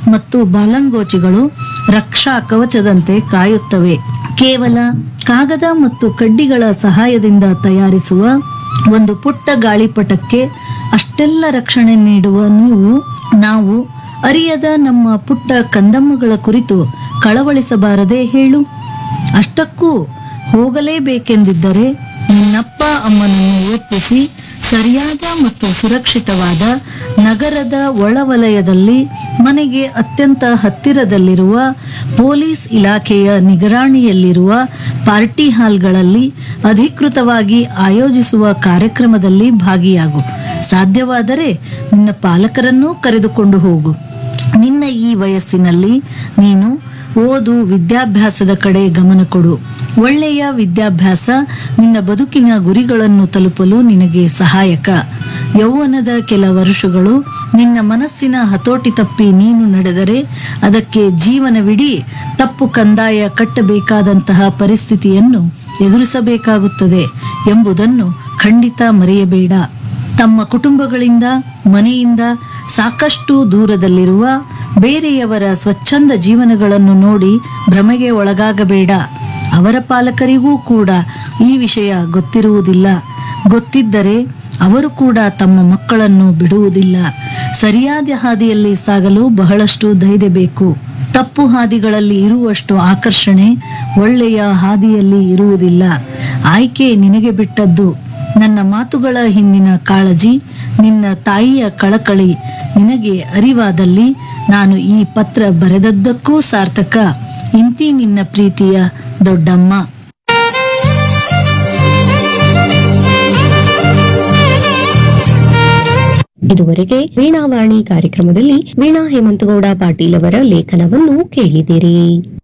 ಮತ್ತು ಬಾಲಂಗೋಚಿಗಳು ರಕ್ಷಾ ಕವಚದಂತೆ ಕಾಯುತ್ತವೆ ಕೇವಲ ಕಾಗದ ಮತ್ತು ಕಡ್ಡಿಗಳ ಸಹಾಯದಿಂದ ತಯಾರಿಸುವ ಒಂದು ಪುಟ್ಟ ಗಾಳಿಪಟಕ್ಕೆ ಅಷ್ಟೆಲ್ಲ ರಕ್ಷಣೆ ನೀಡುವ ನೀವು ನಾವು ಅರಿಯದ ನಮ್ಮ ಪುಟ್ಟ ಕಂದಮ್ಮಗಳ ಕುರಿತು ಕಳವಳಿಸಬಾರದೇ ಹೇಳು ಅಷ್ಟಕ್ಕೂ ಹೋಗಲೇಬೇಕೆಂದಿದ್ದರೆ ನಿನ್ನಪ್ಪ ಅಮ್ಮನನ್ನು ಒಪ್ಪಿಸಿ ಸರಿಯಾದ ಮತ್ತು ಸುರಕ್ಷಿತವಾದ ನಗರದ ಒಳವಲಯದಲ್ಲಿ ಮನೆಗೆ ಅತ್ಯಂತ ಹತ್ತಿರದಲ್ಲಿರುವ ಪೊಲೀಸ್ ಇಲಾಖೆಯ ನಿಗರಾಣಿಯಲ್ಲಿರುವ ಪಾರ್ಟಿ ಹಾಲ್ಗಳಲ್ಲಿ ಅಧಿಕೃತವಾಗಿ ಆಯೋಜಿಸುವ ಕಾರ್ಯಕ್ರಮದಲ್ಲಿ ಭಾಗಿಯಾಗು ಸಾಧ್ಯವಾದರೆ ನಿನ್ನ ಪಾಲಕರನ್ನೂ ಕರೆದುಕೊಂಡು ಹೋಗು ನಿನ್ನ ಈ ವಯಸ್ಸಿನಲ್ಲಿ ನೀನು ಓದು ವಿದ್ಯಾಭ್ಯಾಸದ ಕಡೆ ಗಮನ ಕೊಡು ಒಳ್ಳೆಯ ವಿದ್ಯಾಭ್ಯಾಸ ನಿನ್ನ ಬದುಕಿನ ಗುರಿಗಳನ್ನು ತಲುಪಲು ನಿನಗೆ ಸಹಾಯಕ ಯೌವನದ ಕೆಲ ವರ್ಷಗಳು ನಿನ್ನ ಮನಸ್ಸಿನ ಹತೋಟಿ ತಪ್ಪಿ ನೀನು ನಡೆದರೆ ಅದಕ್ಕೆ ಜೀವನವಿಡೀ ತಪ್ಪು ಕಂದಾಯ ಕಟ್ಟಬೇಕಾದಂತಹ ಪರಿಸ್ಥಿತಿಯನ್ನು ಎದುರಿಸಬೇಕಾಗುತ್ತದೆ ಎಂಬುದನ್ನು ಖಂಡಿತ ಮರೆಯಬೇಡ ತಮ್ಮ ಕುಟುಂಬಗಳಿಂದ ಮನೆಯಿಂದ ಸಾಕಷ್ಟು ದೂರದಲ್ಲಿರುವ ಬೇರೆಯವರ ಸ್ವಚ್ಛಂದ ಜೀವನಗಳನ್ನು ನೋಡಿ ಭ್ರಮೆಗೆ ಒಳಗಾಗಬೇಡ ಅವರ ಪಾಲಕರಿಗೂ ಕೂಡ ಈ ವಿಷಯ ಗೊತ್ತಿರುವುದಿಲ್ಲ ಗೊತ್ತಿದ್ದರೆ ಅವರು ಕೂಡ ತಮ್ಮ ಮಕ್ಕಳನ್ನು ಬಿಡುವುದಿಲ್ಲ ಸರಿಯಾದ ಹಾದಿಯಲ್ಲಿ ಸಾಗಲು ಬಹಳಷ್ಟು ಧೈರ್ಯ ಬೇಕು ತಪ್ಪು ಹಾದಿಗಳಲ್ಲಿ ಇರುವಷ್ಟು ಆಕರ್ಷಣೆ ಒಳ್ಳೆಯ ಹಾದಿಯಲ್ಲಿ ಇರುವುದಿಲ್ಲ ಆಯ್ಕೆ ನಿನಗೆ ಬಿಟ್ಟದ್ದು ನನ್ನ ಮಾತುಗಳ ಹಿಂದಿನ ಕಾಳಜಿ ನಿನ್ನ ತಾಯಿಯ ಕಳಕಳಿ ನಿನಗೆ ಅರಿವಾದಲ್ಲಿ ನಾನು ಈ ಪತ್ರ ಬರೆದದ್ದಕ್ಕೂ ಸಾರ್ಥಕ ಇಂತಿ ನಿನ್ನ ಪ್ರೀತಿಯ ದೊಡ್ಡಮ್ಮ ಇದುವರೆಗೆ ವೀಣಾವಾಣಿ ಕಾರ್ಯಕ್ರಮದಲ್ಲಿ ವೀಣಾ ಹೇಮಂತಗೌಡ ಪಾಟೀಲ್ ಅವರ ಲೇಖನವನ್ನು ಕೇಳಿದಿರಿ